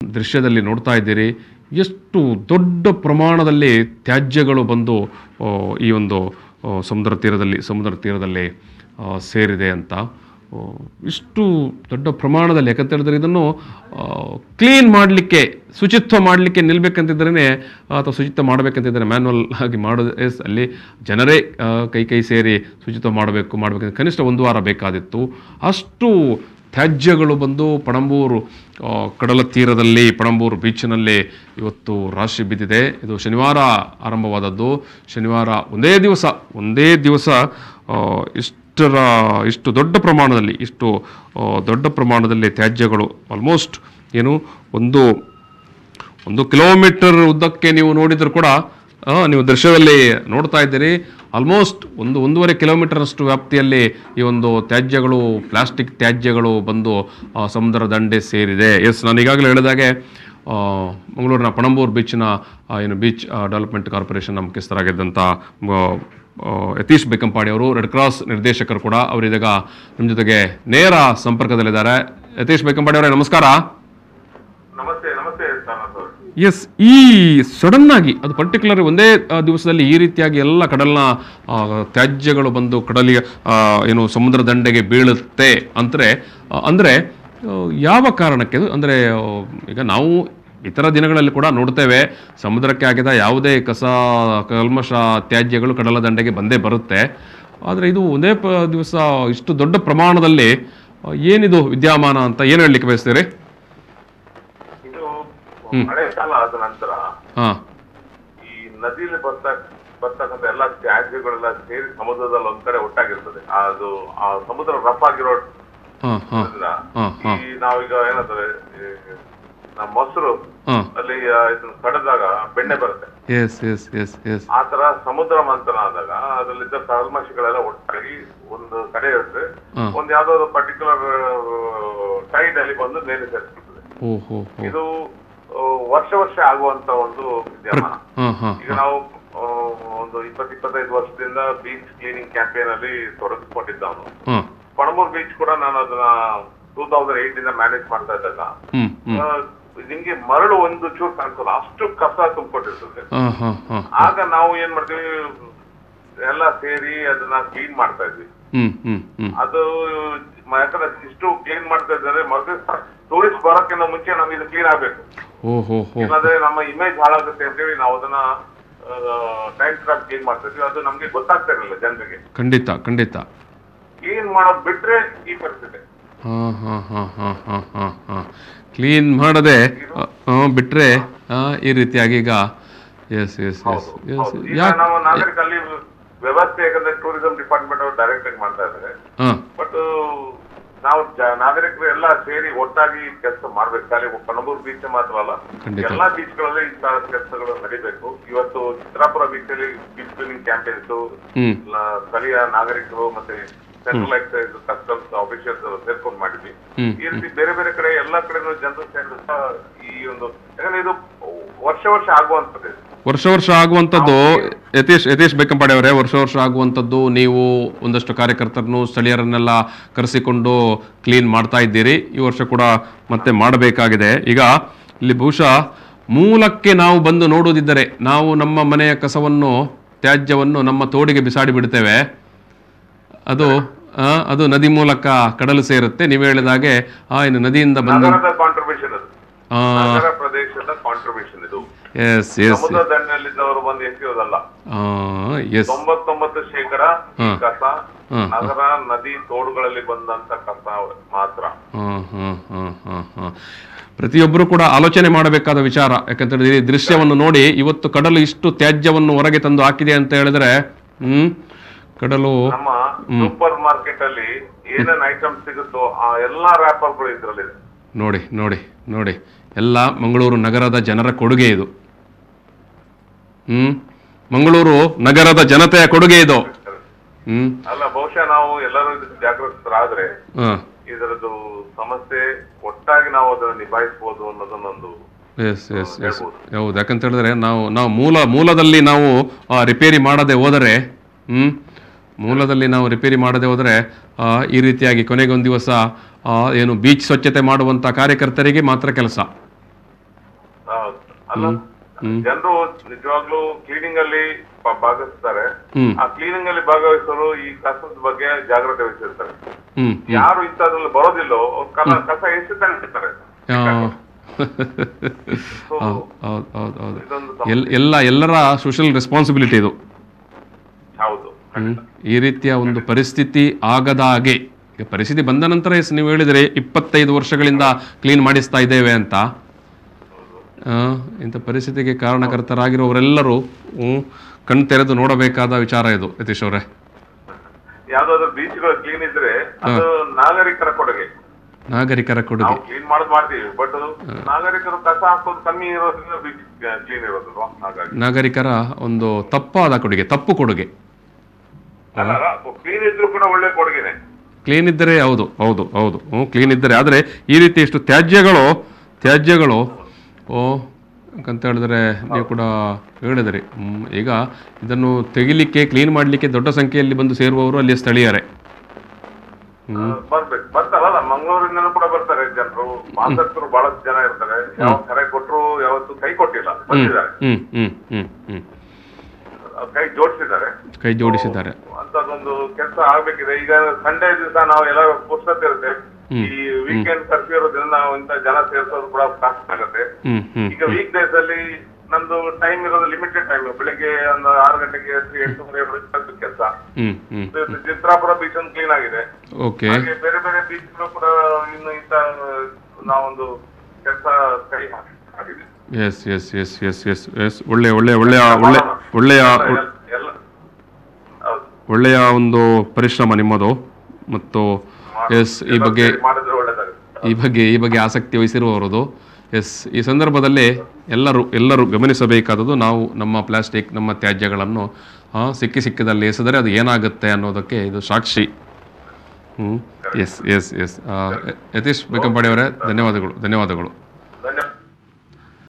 ದೃಶ್ಯದಲ್ಲಿ ನೋಡ್ತಾ ಇದ್ದೀರಿ ಎಷ್ಟು ದೊಡ್ಡ ಪ್ರಮಾಣದಲ್ಲಿ ತ್ಯಾಜ್ಯಗಳು ಬಂದು ಆ, ಈ ಒಂದು ಆ, ಸಮುದ್ರ ತೀರದಲ್ಲಿ ಸಮುದ್ರ ತೀರದಲ್ಲಿ ಆ, ಸೇರಿದೆ ಅಂತ ಆ, ಇಷ್ಟು ದೊಡ್ಡ ಪ್ರಮಾಣದಲ್ಲಿ ಯಾಕಂತ ಹೇಳಿದ್ರೆ ಇದನ್ನು ಕ್ಲೀನ್ ಮಾಡಲಿಕ್ಕೆ ಶುಚಿತ್ವ ಮಾಡಲಿಕ್ಕೆ ನಿಲ್ಬೇಕಂತಿದ್ರೇ ಅಥವಾ ಶುಚಿತ್ವ ಮಾಡಬೇಕಂತಿದ್ದರೆ ಮ್ಯಾನ್ಯಲ್ ಆಗಿ ಮಾಡೋದು ಎಸ್ ಅಲ್ಲಿ ಜನರೇ ಆ, ಕೈ ಕೈ ಸೇರಿ ಶುಚಿತ್ವ ಮಾಡಬೇಕು ಮಾಡಬೇಕಂದ್ರೆ ಕನಿಷ್ಠ ಒಂದು ವಾರ ಬೇಕಾದಿತ್ತು ಅಷ್ಟು ತ್ಯಾಜ್ಯಗಳು ಬಂದು ಪಣಂಬೂರು ಆ, ಕಡಲ ತೀರದಲ್ಲಿ ಪಣಂಬೂರು ಬೀಚ್ನಲ್ಲಿ ಇವತ್ತು ರಾಶಿ ಬಿದ್ದಿದೆ ಇದು ಶನಿವಾರ ಆರಂಭವಾದದ್ದು ಶನಿವಾರ ಒಂದೇ ದಿವಸ ಒಂದೇ ದಿವಸ ಆ, ಇಷ್ಟರ ಇಷ್ಟು ದೊಡ್ಡ ಪ್ರಮಾಣದಲ್ಲಿ ಇಷ್ಟು ಆ, ದೊಡ್ಡ ಪ್ರಮಾಣದಲ್ಲಿ ತ್ಯಾಜ್ಯಗಳು ಆಲ್ಮೋಸ್ಟ್ ಏನು ಒಂದು ಒಂದು ಕಿಲೋಮೀಟರ್ ಉದ್ದಕ್ಕೆ ನೀವು ನೋಡಿದ್ರು ಕೂಡ ಆ, ನೀವು ದೃಶ್ಯದಲ್ಲಿ ನೋಡ್ತಾ ಇದ್ದೀರಿ ಆಲ್ಮೋಸ್ಟ್ ಒಂದು ಒಂದೂವರೆ ಕಿಲೋಮೀಟರ್ ಅಷ್ಟು ವ್ಯಾಪ್ತಿಯಲ್ಲಿ ಈ ಒಂದು ತ್ಯಾಜ್ಯಗಳು ಪ್ಲಾಸ್ಟಿಕ್ ತ್ಯಾಜ್ಯಗಳು ಬಂದು ಆ, ಸಮುದ್ರ ದಂಡೆ ಸೇರಿದೆ ಎಸ್ ನಾನು ಈಗಾಗಲೇ ಹೇಳಿದಾಗೆ ಆ, ಮಂಗಳೂರಿನ ಪಣಂಬೂರು ಬೀಚ್ನ ಆ, ಏನು ಬೀಚ್ ಡೆವಲಪ್ಮೆಂಟ್ ಕಾರ್ಪೊರೇಷನ್ ಮುಖ್ಯಸ್ಥರಾಗಿದ್ದಂಥ ಆ, ಆ, ಯತೀಶ್ ಬೇಕಂಪಾಡಿ ಅವರು ರೆಡ್ ಕ್ರಾಸ್ ನಿರ್ದೇಶಕರು ಕೂಡ ಅವರಿದಾಗ ನಮ್ಮ ಜೊತೆಗೆ ನೇರ ಸಂಪರ್ಕದಲ್ಲಿದ್ದಾರೆ ಯತೀಶ್ ಬೇಕಂಪಾಡಿ ಅವರೇ ನಮಸ್ಕಾರ ನಮಸ್ತೆ ನಮಸ್ತೆ ಸರ್ ಎಸ್ ಈ ಸಡನ್ ಆಗಿ ಅದು ಪರ್ಟಿಕ್ಯುಲರ್ ಒಂದೇ ಆ, ದಿವಸದಲ್ಲಿ ಈ ರೀತಿಯಾಗಿ ಎಲ್ಲ ಕಡಲಿನ ಆ, ತ್ಯಾಜ್ಯಗಳು ಬಂದು ಕಡಲಿಗೆ ಆ, ಏನು ಸಮುದ್ರ ದಂಡೆಗೆ ಬೀಳುತ್ತೆ ಅಂದರೆ ಅಂದರೆ ಯಾವ ಕಾರಣಕ್ಕೆ ಅದು ಅಂದರೆ ಆ, ಈಗ ನಾವು ಇತರ ದಿನಗಳಲ್ಲಿ ಕೂಡ ನೋಡ್ತೇವೆ ಸಮುದ್ರಕ್ಕೆ ಆಗಿದ ಯಾವುದೇ ಕಸ ಕಲ್ಮಶ ತ್ಯಾಜ್ಯಗಳು ಕಡಲ ದಂಡೆಗೆ ಬಂದೇ ಬರುತ್ತೆ ಆದರೆ ಇದು ಒಂದೇ ಪ ದಿವಸ ಇಷ್ಟು ದೊಡ್ಡ ಪ್ರಮಾಣದಲ್ಲಿ ಆ, ಏನಿದು ವಿದ್ಯಮಾನ ಅಂತ ಏನು ಹೇಳಲಿಕ್ಕೆ ಬಯಸ್ತೀರಿ ಇದು ಮಳೆ ಕಾಲ ಆದ ನಂತರ ಹಾಂ ಈ ನದಿಲಿ ಬರ್ತಾ ಬರ್ತಕ್ಕಂಥ ಎಲ್ಲ ತ್ಯಾಜ್ಯಗಳೆಲ್ಲ ಸೇರಿ ಸಮುದ್ರದಲ್ಲಿ ಒಂದ್ ಕಡೆ ಒಟ್ಟಾಗಿರ್ತದೆ ಅದು ಆ ಸಮುದ್ರ ರಫ್ ಆಗಿರೋದ್ರಿಂದ ಹಾಂ ಹಾಂ ಹಾಂ ಹಾಂ ಈ ನಾವೀಗ ಏನಂತಾರೆ ಈ ನಮ್ಮ ಮೊಸರು ಹಾಂ ಅಲ್ಲಿ ಆ, ಇದನ್ನ ಕಡದಾಗ ಬೆಣ್ಣೆ ಬರುತ್ತೆ ಎಸ್ ಎಸ್ ಎಸ್ ಎಸ್ ಆ ತರ ಸಮುದ್ರ ಮಂಥನ ಆದಾಗ ಅದರಲ್ಲಿದ್ದ ಕಲ್ಮಶಗಳೆಲ್ಲ ಒಟ್ಟಾಗಿ ಒಂದು ಕಡೆ ಇರುತ್ತೆ ಹ್ಮ್. ಒಂದ್ ಯಾವ್ದೋ ಪರ್ಟಿಕ್ಯುಲರ್ ಟೈಡ್ ಅಲ್ಲಿ ಬಂದು ನೇಣು ಸೇರಿಸ್ಬಿಡ್ತದೆ ಓ ಹೋ ಹೋ ಇದು ಆ, ವರ್ಷ ವರ್ಷ ಆಗುವಂತ ಒಂದು ವಿದ್ಯಮಾನ ಹಾಂ ಹಾಂ ಈಗ ನಾವು ಆ, ಒಂದು ಇಪ್ಪತ್ ಇಪ್ಪತ್ತೈದು ವರ್ಷದಿಂದ ಬೀಚ್ ಕ್ಲೀನಿಂಗ್ ಕ್ಯಾಂಪೇನ್ ಅಲ್ಲಿ ತೊಡಗಿಸ್ಕೊಂಡಿದ್ದವನು ಹಾಂ ಪಣಮೂರ್ ಬೀಚ್ ಕೂಡ ನಾನು ಅದನ್ನ ಟೂ ತೌಸಂಡ್ ಏಟ್ ಇಂದ ಮ್ಯಾನೇಜ್ ಮಾಡ್ತಾ ಇದ್ದಾಗ ಹ್ಞೂ ಹ್ಞೂ ಆ, ನಿಮ್ಗೆ ಮರಳು ಒಂದು ಚೂರು ಕಾಣಿಸಲ್ಲ ಅಷ್ಟು ಕಸ ತುಂಬಿಕೊಂಡಿರ್ತದೆ ಹಾಂ ಹಾಂ ಹಾಂ ಆಗ ನಾವು ಏನ್ ಮಾಡ್ತೀವಿ ಎಲ್ಲ ಸೇರಿ ಅದನ್ನ ಕ್ಲೀನ್ ಮಾಡ್ತಾ ಇದ್ವಿ ಹ್ಞೂ ಹ್ಞೂ ಹ್ಞೂ ಅದು ಮ- ಯಾಕಂದ್ರೆ ಇಷ್ಟು ಕ್ಲೀನ್ ಮಾಡ್ತಾ ಇದ್ದಾರೆ ಮರುದಿವ್ಸ ಟೂರಿಸ್ಟ್ ಬರೋಕ್ಕಿಂತ ಮುಂಚೆ ನಮ್ಗೆ ಇದು ಕ್ಲೀನ್ ಆಗ್ಬೇಕು ಓ ಹೋ ಹೋ ಇಲ್ಲಾಂದ್ರೆ ನಮ್ಮ ಇಮೇಜ್ ಹಾಳಾಗುತ್ತೆ ಅಂತೇಳಿ ನಾವು ಅದನ್ನ ಟೈಮ್ ಟ್ರಾಪ್ ಕ್ಲೀನ್ ಮಾಡ್ತಾ ಇದ್ವಿ ಅದು ನಮ್ಗೆ ಗೊತ್ತಾಗ್ತಾ ಇರಲಿಲ್ಲ ಜನರಿಗೆ ಖಂಡಿತ ಖಂಡಿತ ಕ್ಲೀನ್ ಮಾಡೋದ್ ಬಿಟ್ರೆ ಈ ಪರಿಸ್ಥಿತಿ ಹಾಂ ಹಾಂ ಹಾಂ ಹಾಂ ಹಾಂ ಹಾಂ ಹಾಂ ಕ್ಲೀನ್ ಮಾಡದೆ ಹಾಂ ಬಿಟ್ಟರೆ ಈ ರೀತಿಯಾಗಿ ಈಗ ಎಸ್ ಎಸ್ ಎಸ್ ಎಸ್ ಹೌದು. ಈಗ ಯಾಕೆ ನಾವು ನಾಗರಿಕ ಅಲ್ಲಿ ವ್ಯವಸ್ಥೆ ಯಾಕಂದ್ರೆ ಟೂರಿಸಂ ಡಿಪಾರ್ಟ್ಮೆಂಟ್ ಅವರು ಡೈರೆಕ್ಟ್ ಆಗಿ ಮಾಡ್ತಾ ಇದ್ದಾರೆ ಹಾಂ ಬಟ್ ನಾವು ಜ- ನಾಗರಿಕರು ಎಲ್ಲ ಸೇರಿ ಒಟ್ಟಾಗಿ ಕೆಲಸ ಮಾಡ್ಬೇಕು ಖಾಲಿ ಕಣಬೂರು ಬೀಚ್ ಮಾತ್ರ ಅಲ್ಲ ಖಂಡಿತ. ಎಲ್ಲಾ ಬೀಚ್ ಗಳಲ್ಲಿ ಇಂತಹ ಕೆಲಸಗಳು ನಡೀಬೇಕು ಇವತ್ತು ಚಿತ್ರಾಪುರ ಬೀಚ್ ಅಲ್ಲಿ ಬೀಚ್ ಕ್ಲೀನಿಂಗ್ ಕ್ಯಾಂಪೇನ್ಸ್ ಹ್ಞೂ ಸ್ಥಳೀಯ ನಾಗರಿಕರು ಮತ್ತೆ ಸೆಂಟ್ರಲ್ ಎಕ್ಸೈಸ್ ಕಸ್ಟಮ್ಸ್ ಆಫೀಸರ್ಸ್ ಸೇರ್ಕೊಂಡು ಮಾಡಿದ್ವಿ ಹ್ಮ್. ಈ ರೀತಿ ಬೇರೆ ಬೇರೆ ಕಡೆ ಎಲ್ಲಾ ಕಡೆನೂ ಜನರು ಸೇರಿದ ಈ ಒಂದು ಯಾಕಂದ್ರೆ ಇದು ವರ್ಷ ವರ್ಷ ಆಗುವಂತದ್ದು ಇದು. ವರ್ಷ ವರ್ಷ ಆಗುವಂಥದ್ದು ಯತೀಶ್ ಯತೀಶ್ ಬೇಕಂಪಾಡಿ ಅವರೇ ವರ್ಷ ವರ್ಷ ಆಗುವಂಥದ್ದು ನೀವು ಒಂದಷ್ಟು ಕಾರ್ಯಕರ್ತರನ್ನು ಸ್ಥಳೀಯರನ್ನೆಲ್ಲ ಕರೆಸಿಕೊಂಡು ಕ್ಲೀನ್ ಮಾಡ್ತಾ ಇದ್ದೀರಿ ಈ ವರ್ಷ ಕೂಡ ಮತ್ತೆ ಮಾಡಬೇಕಾಗಿದೆ ಈಗ ಇಲ್ಲಿ ಬಹುಶಃ ಮೂಲಕ್ಕೆ ನಾವು ಬಂದು ನೋಡುವುದಿದ್ದರೆ ನಾವು ನಮ್ಮ ಮನೆಯ ಕಸವನ್ನು ತ್ಯಾಜ್ಯವನ್ನು ನಮ್ಮ ತೋಡಿಗೆ ಬಿಸಾಡಿ ಬಿಡ್ತೇವೆ ಅದು ಆ, ಅದು ನದಿ ಮೂಲಕ ಕಡಲು ಸೇರುತ್ತೆ ನೀವು ಹೇಳಿದ ಹಾಗೆ ಆ ಇನ್ನು ನದಿಯಿಂದ ಬಂದ ನಗರದ ಕಾಂಟ್ರಿಬ್ಯೂಷನ್ ಅದು ನಗರ ಪ್ರದೇಶದ ಕಾಂಟ್ರಿಬ್ಯೂಷನ್ ಇದು ಎಸ್ ಎಸ್ ಸಮುದ್ರ ದಂಡೆಯಲ್ಲಿದ್ದವರು ಬಂದು ಎಸೆಯೋದಲ್ಲ ಎಸ್ ತೊಂಬತ್ತೊಂಬತ್ತು ಶೇಕಡ ಈ ಹ್ಮ್. ಕಸ ಹ್ಮ್. ನಗರ ನದಿ ತೋಡುಗಳಲ್ಲಿ ಬಂದಂತ ಕಸ ಮಾತ್ರ ಹ್ಮ್, ಹ್ಮ್, ಹ್ಮ್, ಹ್ಮ್, ಹ್ಮ್. ಪ್ರತಿಯೊಬ್ಬರು ಕೂಡ ಆಲೋಚನೆ ಮಾಡಬೇಕಾದ ವಿಚಾರ ಯಾಕಂತೇಳಿದ್ರೆ ಈ ದೃಶ್ಯವನ್ನು ನೋಡಿ ಇವತ್ತು ಕಡಲು ಇಷ್ಟು ತ್ಯಾಜ್ಯವನ್ನು ಹೊರಗೆ ತಂದು ಹಾಕಿದೆ ಅಂತ ಹೇಳಿದ್ರೆ ಹ್ಮ್ ಕಡಲು ನಮ್ಮ ಸೂಪರ್ ಮಾರ್ಕೆಟ್ ಅಲ್ಲಿ ಏನೇನ್ ಐಟಮ್ ಸಿಗುತ್ತೋ ಆ ಎಲ್ಲಾ ರ್ಯಾಪರ್ಗಳು ಇದ್ರಲ್ಲಿದೆ ನೋಡಿ ನೋಡಿ ನೋಡಿ ಎಲ್ಲ ಮಂಗಳೂರು ನಗರದ ಜನರ ಕೊಡುಗೆ ಇದು ಹ್ಮ್ ಮಂಗಳೂರು ನಗರದ ಜನತೆಯ ಕೊಡುಗೆ ಇದು ಹ್ಮ್ ಅಲ್ಲ ಬಹುಶಃ ನಾವು ಎಲ್ಲರೂ ಇದಕ್ಕೆ ಜಾಗೃತರಾದ್ರೆ ಹಾ ಇದರದ್ದು ಸಮಸ್ಯೆ ಒಟ್ಟಾಗಿ ನಾವು ಅದನ್ನ ನಿಭಾಯಿಸಬಹುದು ಅನ್ನೋದನ್ನೊಂದು ಎಸ್ ಎಸ್ ಎಸ್ ಹೌದು ಯಾಕಂತ ಹೇಳಿದ್ರೆ ನಾವು ನಾವು ಮೂಲ ಮೂಲದಲ್ಲಿ ನಾವು ಆ, ರಿಪೇರಿ ಮಾಡದೆ ಹೋದರೆ ಹ್ಮ್ ಮೂಲದಲ್ಲಿ ನಾವು ರಿಪೇರಿ ಮಾಡದೆ ಹೋದರೆ ಆ, ಈ ರೀತಿಯಾಗಿ ಕೊನೆಗೊಂದು ದಿವಸ ಆ, ಏನು ಬೀಚ್ ಸ್ವಚ್ಛತೆ ಮಾಡುವಂಥ ಕಾರ್ಯಕರ್ತರಿಗೆ ಮಾತ್ರ ಕೆಲಸ ಹೌದು. ಅಲ್ಲ ಜನರು ನಿಜವಾಗ್ಲೂ ಕ್ಲೀನಿಂಗ್ ಅಲ್ಲಿ ಪ- ಭಾಗವಹಿಸ್ತಾರೆ ಹ್ಮ್ ಆ ಕ್ಲೀನಿಂಗ್ ಅಲ್ಲಿ ಭಾಗವಹಿಸೋರು ಈ ಕಸದ ಬಗ್ಗೆ ಜಾಗೃತಿ ವಹಿಸಿರ್ತಾರೆ ಹ್ಮ್ ಯಾರು ಇಂಥದ್ರಲ್ಲಿ ಬರೋದಿಲ್ಲೋ ಅವ್ರು ಕಲ ಕಸ ಎಸೆತಾನೆ ಆ, So, ಹೌದು ಹೌದು ಹೌದು ಹೌದು ಇದೊಂದು ಎಲ್ ಎಲ್ಲ ಎಲ್ಲರ ಸೋಷಿಯಲ್ ರೆಸ್ಪಾನ್ಸಿಬಿಲಿಟಿ ಇದು ಹೌದು ಹ್ಮ್. ಈ ರೀತಿಯ ಒಂದು ಪರಿಸ್ಥಿತಿ ಆಗದ ಹಾಗೆ ಈಗ ಪರಿಸ್ಥಿತಿ ಬಂದ ನಂತರ ಎಸ್ ನೀವು ಹೇಳಿದರೆ ಇಪ್ಪತ್ತೈದು ವರ್ಷಗಳಿಂದ ಕ್ಲೀನ್ ಮಾಡಿಸ್ತಾ ಇದ್ದೇವೆ ಅಂತ ಆ, ಇಂಥ ಪರಿಸ್ಥಿತಿಗೆ ಕಾರಣಕರ್ತರಾಗಿರೋರೆಲ್ಲರೂ ಹ್ಮ್, ಕಣ್ ತೆರೆದು ನೋಡಬೇಕಾದ ವಿಚಾರ ಇದು ಯತೀಶ್ ಅವರೇ ಯಾವ್ದಾದ್ರು ಬೀಚ್ಗಳು ಕ್ಲೀನ್ ಇದ್ರೆ ಅದು ನಾಗರಿಕರ ಕೊಡುಗೆ ನಾಗರಿಕರ ಕೊಡುಗೆ ನಾವು ಕ್ಲೀನ್ ಮಾಡೋದು ಮಾಡ್ತೀವಿ ಬಟ್ ನಾಗರಿಕರು ಕಸ ಹಾಕೋದು ಕಮ್ಮಿ ಇರೋದ್ರಿಂದ ಬೀಚ್ ಕ್ಲೀನ್ ಇರೋದು ಹಾಗಾಗಿ ನಾಗರಿಕರ ಒಂದು ತಪ್ಪಾದ ಕೊಡುಗೆ ತಪ್ಪು ಕೊಡುಗೆ ಅಲ್ಲ ಕ್ಲೀನ್ ಇದ್ರು ಕೂಡ ಒಳ್ಳೆ ಕೊಡುಗೆನೆ ಕ್ಲೀನ್ ಇದ್ದರೆ ಹೌದು ಹೌದು ಹೌದು ಹ್ಞೂ ಕ್ಲೀನ್ ಇದ್ದರೆ ಆದರೆ ಈ ರೀತಿ ಇಷ್ಟು ತ್ಯಾಜ್ಯಗಳು ತ್ಯಾಜ್ಯಗಳು ಓ ಅಂತ ಹೇಳಿದ್ರೆ ನೀವು ಕೂಡ ಹೇಳಿದ್ರಿ ಹ್ಮ್, ಈಗ ಇದನ್ನು ತೆಗಿಲಿಕ್ಕೆ ಕ್ಲೀನ್ ಮಾಡಲಿಕ್ಕೆ ದೊಡ್ಡ ಸಂಖ್ಯೆಯಲ್ಲಿ ಬಂದು ಸೇರುವವರು ಅಲ್ಲಿ ಸ್ಥಳೀಯರೇ ಬರ್ಬೇಕು ಬರ್ತಾರಲ್ಲ ಮಂಗಳೂರಿಂದನೂ ಕೂಡ ಬರ್ತಾರೆ ಜನರು ಆಸಕ್ತರು ಬಹಳಷ್ಟು ಜನ ಇರ್ತಾರೆ ಯಾವ ಕರೆ ಕೊಟ್ರು ಯಾವತ್ತು ಕೈ ಕೊಟ್ಟಿಲ್ಲ ಬಂದಿದ್ದಾರೆ ಹ್ಮ್ ಹ್ಮ್ ಹ್ಮ್ ಹ್ಮ್ ಕೈ ಜೋಡಿಸಿದ್ದಾರೆ ಕೈ ಜೋಡಿಸಿದ್ದಾರೆ ಅಂತದೊಂದು ಕೆಲಸ ಆಗ್ಬೇಕಿದೆ ಈಗ ಸಂಡೇ ದಿವಸ ನಾವು ಎಲ್ಲ ಪುಸ್ತಕ ಇರುತ್ತೆ ಈ ವೀಕೆಂಡ್ ಕರ್ಫ್ಯೂ ಇರೋದ್ರಿಂದ ನಾವು ಇಂತ ಜನ ಸೇರ್ಸೋದು ಕೂಡ ಕಷ್ಟ ಆಗುತ್ತೆ ಹ್ಮ್ ಹ್ಮ್ ಈಗ ವೀಕ್ ಡೇಸ್ ಅಲ್ಲಿ ನಂದು ಟೈಮ್ ಇರೋದು ಲಿಮಿಟೆಡ್ ಟೈಮ್ ಬೆಳಿಗ್ಗೆ ಒಂದು ಆರು ಗಂಟೆಗೆ ಎದ್ದು ಎಂಟೂವರೆ ಕೆಲಸ ಹ್ಮ್ ಹ್ಮ್ ಚಿತ್ರಾಪುರ ಬೀಚ್ ಒಂದು ಕ್ಲೀನ್ ಆಗಿದೆ ಓಕೆ ಹಾಗೆ ಬೇರೆ ಬೇರೆ ಬೀಚ್ಗಳು ಕೂಡ ಇನ್ನು ಇಂತ ನಾವೊಂದು ಕೆಲಸ ಕೈ ಆಗಿದೆ yes yes yes yes yes yes ಒಳ್ಳೆ ಒಳ್ಳೆ ಒಳ್ಳೆಯ ಒಳ್ಳೆ ಒಳ್ಳೆಯ ಎಲ್ಲ- ಎಲ್ಲ ಹೌದು ಒಳ್ಳೆಯ ಒಂದು ಪರಿಶ್ರಮ ನಿಮ್ಮದು ಮತ್ತು ಎಸ್ ಈ ಬಗ್ಗೆ ಮಾಡಿದ್ರೆ ಒಳ್ಳೇದಾಗುತ್ತೆ ಈ ಬಗ್ಗೆ ಈ ಬಗ್ಗೆ ಆಸಕ್ತಿ ವಹಿಸಿರುವವರದು ಎಸ್ ಈ ಸಂದರ್ಭದಲ್ಲಿ ಎಲ್ಲರೂ ಎಲ್ಲರೂ ಗಮನಿಸಬೇಕಾದದ್ದು ನಾವು ನಮ್ಮ ಪ್ಲಾಸ್ಟಿಕ್ ನಮ್ಮ ತ್ಯಾಜ್ಯಗಳನ್ನು ಆ, ಸಿಕ್ಕಿ ಸಿಕ್ಕಿದಲ್ಲಿ ಎಸೆದರೆ ಅದು ಏನಾಗುತ್ತೆ ಅನ್ನೋದಕ್ಕೆ ಇದು ಸಾಕ್ಷಿ ಹ್ಞೂ yes yes yes Yathish Bekampadi ಅವರೇ ಧನ್ಯವಾದಗಳು ಧನ್ಯವಾದಗಳು